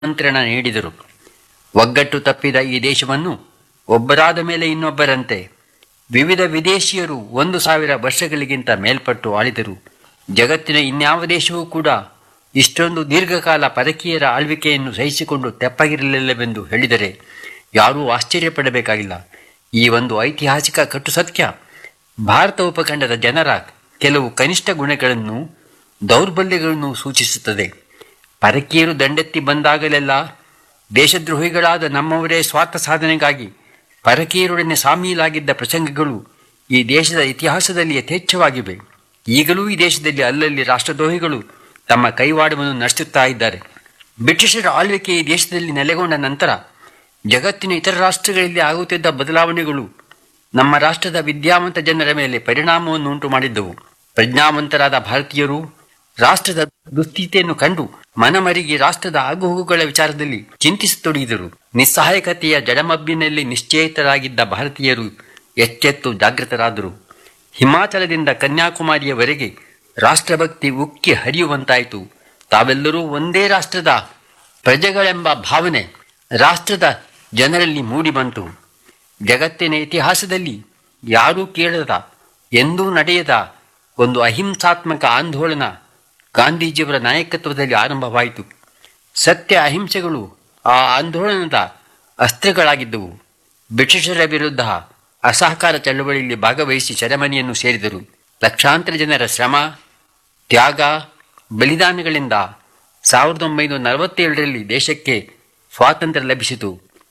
ಆಮಂತ್ರಣ ನೀಡಿದರು ಒಗ್ಗಟ್ಟು ತಪ್ಪಿದ ಈ ದೇಶವನ್ನು ಒಬ್ಬರಾದ ಮೇಲೆ ಇನ್ನೊಬ್ಬರಂತೆ ವಿವಿಧ ವಿದೇಶಿಯರು ಒಂದು ಸಾವಿರ ವರ್ಷಗಳಿಗಿಂತ ಮೇಲ್ಪಟ್ಟು ಆಳಿದರು ಜಗತ್ತಿನ ಇನ್ಯಾವ ದೇಶವೂ ಕೂಡ ಇಷ್ಟೊಂದು ದೀರ್ಘಕಾಲ ಪರಕೀಯರ ಆಳ್ವಿಕೆಯನ್ನು ಸಹಿಸಿಕೊಂಡು ತೆಪ್ಪಗಿರಲಿಲ್ಲವೆಂದು ಹೇಳಿದರೆ ಯಾರೂ ಆಶ್ಚರ್ಯಪಡಬೇಕಾಗಿಲ್ಲ ಈ ಒಂದು ಐತಿಹಾಸಿಕ ಕಟ್ಟು ಸತ್ಯ ಭಾರತ ಉಪಖಂಡದ ಜನರ ಕೆಲವು ಕನಿಷ್ಠ ಗುಣಗಳನ್ನು ದೌರ್ಬಲ್ಯಗಳನ್ನು ಸೂಚಿಸುತ್ತದೆ ಪರಕೀಯರು ದಂಡೆತ್ತಿ ಬಂದಾಗಲೆಲ್ಲ ದೇಶದ್ರೋಹಿಗಳಾದ ನಮ್ಮವರೇ ಸ್ವಾರ್ಥ ಸಾಧನೆಗಾಗಿ ಪರಕೀಯರೊಡನೆ ಸಾಮೀಲಾಗಿದ್ದ ಪ್ರಸಂಗಗಳು ಈ ದೇಶದ ಇತಿಹಾಸದಲ್ಲಿ ಯಥೇಚ್ಛವಾಗಿವೆ ಈಗಲೂ ಈ ದೇಶದಲ್ಲಿ ಅಲ್ಲಲ್ಲಿ ರಾಷ್ಟ್ರದ್ರೋಹಿಗಳು ತಮ್ಮ ಕೈವಾಡವನ್ನು ನಡೆಸುತ್ತಾ ಇದ್ದಾರೆ ಬ್ರಿಟಿಷರ ಆಳ್ವಿಕೆ ಈ ದೇಶದಲ್ಲಿ ನೆಲೆಗೊಂಡ ನಂತರ ಜಗತ್ತಿನ ಇತರ ರಾಷ್ಟ್ರಗಳಲ್ಲಿ ಆಗುತ್ತಿದ್ದ ಬದಲಾವಣೆಗಳು ನಮ್ಮ ರಾಷ್ಟ್ರದ ವಿದ್ಯಾವಂತ ಜನರ ಮೇಲೆ ಪರಿಣಾಮವನ್ನು ಉಂಟು ಮಾಡಿದ್ದವು ಪ್ರಜ್ಞಾವಂತರಾದ ಭಾರತೀಯರು ರಾಷ್ಟ್ರದ ದುಸ್ಥಿತಿಯನ್ನು ಕಂಡು ಮನಮರಿಗಿ ರಾಷ್ಟ್ರದ ಆಗುಹೋಗುಗಳ ವಿಚಾರದಲ್ಲಿ ಚಿಂತಿಸತೊಡಗಿದರು ನಿಸ್ಸಹಾಯಕತೆಯ ಜಡಮಬ್ಬಿನಲ್ಲಿ ನಿಶ್ಚಯಿತರಾಗಿದ್ದ ಭಾರತೀಯರು ಎಚ್ಚೆತ್ತು ಜಾಗೃತರಾದರು ಹಿಮಾಚಲದಿಂದ ಕನ್ಯಾಕುಮಾರಿಯವರೆಗೆ ರಾಷ್ಟ್ರಭಕ್ತಿ ಉಕ್ಕಿ ಹರಿಯುವಂತಾಯಿತು ತಾವೆಲ್ಲರೂ ಒಂದೇ ರಾಷ್ಟ್ರದ ಪ್ರಜೆಗಳೆಂಬ ಭಾವನೆ ರಾಷ್ಟ್ರದ ಜನರಲ್ಲಿ ಮೂಡಿಬಂತು ಜಗತ್ತಿನ ಇತಿಹಾಸದಲ್ಲಿ ಯಾರೂ ಕೇಳದ ಎಂದೂ ನಡೆಯದ ಒಂದು ಅಹಿಂಸಾತ್ಮಕ ಆಂದೋಲನ ಗಾಂಧೀಜಿಯವರ ನಾಯಕತ್ವದಲ್ಲಿ ಆರಂಭವಾಯಿತು ಸತ್ಯ ಅಹಿಂಸೆಗಳು ಆ ಆಂದೋಲನದ ಅಸ್ತ್ರಗಳಾಗಿದ್ದವು ಬ್ರಿಟಿಷರ ವಿರುದ್ಧ ಅಸಹಕಾರ ಚಳವಳಿಯಲ್ಲಿ ಭಾಗವಹಿಸಿ ಸೆರೆಮನಿಯನ್ನು ಸೇರಿದರು ಲಕ್ಷಾಂತರ ಜನರ ಶ್ರಮ ತ್ಯಾಗ ಬಲಿದಾನಗಳಿಂದ ಸಾವಿರದ ಒಂಬೈನೂರ ನಲವತ್ತೇಳರಲ್ಲಿ ದೇಶಕ್ಕೆ ಸ್ವಾತಂತ್ರ್ಯ ಲಭಿಸಿತು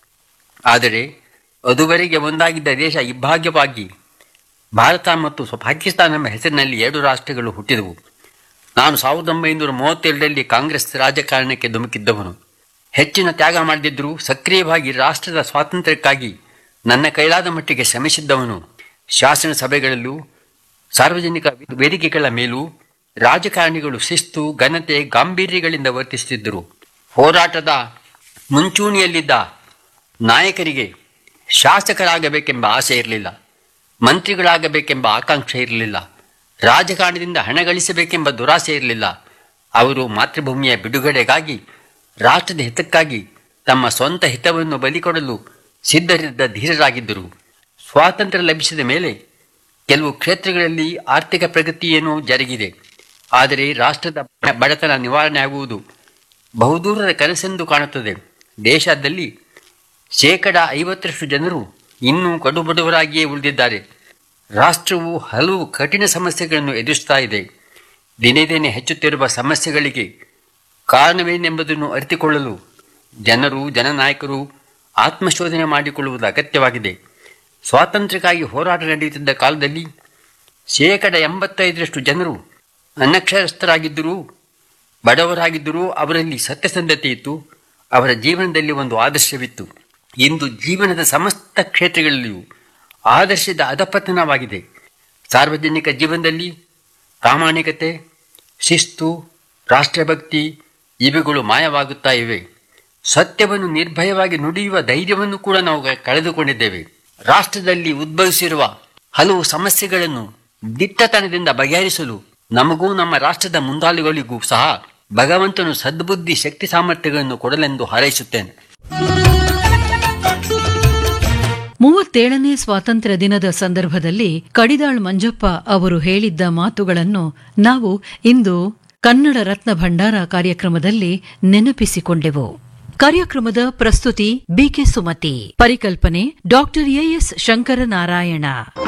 ಆದರೆ ಅದುವರೆಗೆ ಒಂದಾಗಿದ್ದ ದೇಶ ಇಬ್ಬಾಗ್ಯವಾಗಿ ಭಾರತ ಮತ್ತು ಸ್ವ- ಪಾಕಿಸ್ತಾನ ಎಂಬ ಹೆಸರಿನಲ್ಲಿ ಎರಡು ರಾಷ್ಟ್ರಗಳು ಹುಟ್ಟಿದವು ನಾನು ಸಾವಿರದ ಒಂಬೈನೂರ ಮೂವತ್ತೇಳರಲ್ಲಿ ಕಾಂಗ್ರೆಸ್ ರಾಜಕಾರಣಕ್ಕೆ ಧುಮುಕಿದ್ದವನು ಹೆಚ್ಚಿನ ತ್ಯಾಗ ಮಾಡದಿದ್ದರೂ ಸಕ್ರಿಯವಾಗಿ ರಾಷ್ಟ್ರದ ಸ್ವಾತಂತ್ರ್ಯಕ್ಕಾಗಿ ನನ್ನ ಕೈಲಾದ ಮಟ್ಟಿಗೆ ಶ್ರಮಿಸಿದ್ದವನು ಶಾಸನ ಸಭೆಗಳಲ್ಲೂ ಸಾರ್ವಜನಿಕ ವೇದಿಕೆಗಳ ಮೇಲೂ ರಾಜಕಾರಣಿಗಳು ಶಿಸ್ತು ಘನತೆ ಗಾಂಭೀರ್ಯಗಳಿಂದ ವರ್ತಿಸುತ್ತಿದ್ದರು ಹೋರಾಟದ ಮುಂಚೂಣಿಯಲ್ಲಿದ್ದ ನಾಯಕರಿಗೆ ಶಾಸಕರಾಗಬೇಕೆಂಬ ಆಸೆ ಇರಲಿಲ್ಲ ಮಂತ್ರಿಗಳಾಗಬೇಕೆಂಬ ಆಕಾಂಕ್ಷೆ ಇರಲಿಲ್ಲ ರಾಜಕಾರಣದಿಂದ ಹಣ ಗಳಿಸಬೇಕೆಂಬ ದುರಾಸೆ ಇರಲಿಲ್ಲ ಅವರು ಮಾತೃಭೂಮಿಯ ಬಿಡುಗಡೆಗಾಗಿ ರಾಷ್ಟ್ರದ ಹಿತಕ್ಕಾಗಿ ತಮ್ಮ ಸ್ವಂತ ಹಿತವನ್ನು ಬಲಿಕೊಡಲು ಸಿದ್ಧರಿದ್ದ ಧೀರರಾಗಿದ್ದರು ಸ್ವಾತಂತ್ರ್ಯ ಲಭಿಸಿದ ಮೇಲೆ ಕೆಲವು ಕ್ಷೇತ್ರಗಳಲ್ಲಿ ಆರ್ಥಿಕ ಪ್ರಗತಿಯೇನೋ ಜರುಗಿದೆ ಆದರೆ ರಾಷ್ಟ್ರದ ಬಡತನ ನಿವಾರಣೆ ಆಗುವುದು ಬಹುದೂರದ ಕನಸೆಂದು ಕಾಣುತ್ತದೆ ದೇಶದಲ್ಲಿ ಶೇಕಡ ಐವತ್ತರಷ್ಟು ಜನರು ಇನ್ನೂ ಕಡುಬಡವರಾಗಿಯೇ ಉಳಿದಿದ್ದಾರೆ ರಾಷ್ಟ್ರವು ಹಲವು ಕಠಿಣ ಸಮಸ್ಯೆಗಳನ್ನು ಎದುರಿಸ್ತಾ ಇದೆ ದಿನೇ ದಿನೇ ಹೆಚ್ಚುತ್ತಿರುವ ಸಮಸ್ಯೆಗಳಿಗೆ ಕಾರಣವೇನೆಂಬುದನ್ನು ಅರಿತುಕೊಳ್ಳಲು ಜನರು ಜನನಾಯಕರು ಆತ್ಮಶೋಧನೆ ಮಾಡಿಕೊಳ್ಳುವುದು ಅಗತ್ಯವಾಗಿದೆ ಸ್ವಾತಂತ್ರ್ಯಕ್ಕಾಗಿ ಹೋರಾಟ ನಡೆಯುತ್ತಿದ್ದ ಕಾಲದಲ್ಲಿ ಶೇಕಡ ಎಂಬತ್ತೈದರಷ್ಟು ಜನರು ಅನಕ್ಷರಸ್ಥರಾಗಿದ್ದರೂ ಬಡವರಾಗಿದ್ದರೂ ಅವರಲ್ಲಿ ಸತ್ಯಸಂಧತೆ ಇತ್ತು ಅವರ ಜೀವನದಲ್ಲಿ ಒಂದು ಆದರ್ಶವಿತ್ತು ಇಂದು ಜೀವನದ ಸಮಸ್ತ ಕ್ಷೇತ್ರಗಳಲ್ಲಿಯೂ ಆದರ್ಶದ ಅಧಪತನವಾಗಿದೆ ಸಾರ್ವಜನಿಕ ಜೀವನದಲ್ಲಿ ಪ್ರಾಮಾಣಿಕತೆ ಶಿಸ್ತು ರಾಷ್ಟ್ರಭಕ್ತಿ ಇವುಗಳು ಮಾಯವಾಗುತ್ತಾ ಇವೆ ಸತ್ಯವನ್ನು ನಿರ್ಭಯವಾಗಿ ನುಡಿಯುವ ಧೈರ್ಯವನ್ನು ಕೂಡ ನಾವು ಕಳೆದುಕೊಂಡಿದ್ದೇವೆ ರಾಷ್ಟ್ರದಲ್ಲಿ ಉದ್ಭವಿಸಿರುವ ಹಲವು ಸಮಸ್ಯೆಗಳನ್ನು ದಿಟ್ಟತನದಿಂದ ಬಗೆಹರಿಸಲು ನಮಗೂ ನಮ್ಮ ರಾಷ್ಟ್ರದ ಮುಂದಾಳುಗಳಿಗೂ ಸಹ ಭಗವಂತನು ಸದ್ಬುದ್ಧಿ ಶಕ್ತಿ ಸಾಮರ್ಥ್ಯಗಳನ್ನು ಕೊಡಲೆಂದು ಹಾರೈಸುತ್ತೇನೆ ಮೂವತ್ತೇಳನೇ ಸ್ವಾತಂತ್ರ್ಯ ದಿನದ ಸಂದರ್ಭದಲ್ಲಿ ಕಡಿದಾಳ್ ಮಂಜಪ್ಪ ಅವರು ಹೇಳಿದ್ದ ಮಾತುಗಳನ್ನು ನಾವು ಇಂದು ಕನ್ನಡ ರತ್ನ ಭಂಡಾರ ಕಾರ್ಯಕ್ರಮದಲ್ಲಿ ನೆನಪಿಸಿಕೊಂಡೆವು ಕಾರ್ಯಕ್ರಮದ ಪ್ರಸ್ತುತಿ ಬಿಕೆ ಸುಮತಿ ಪರಿಕಲ್ಪನೆ ಡಾಕ್ಟರ್ ಎಎಸ್ ಶಂಕರನಾರಾಯಣ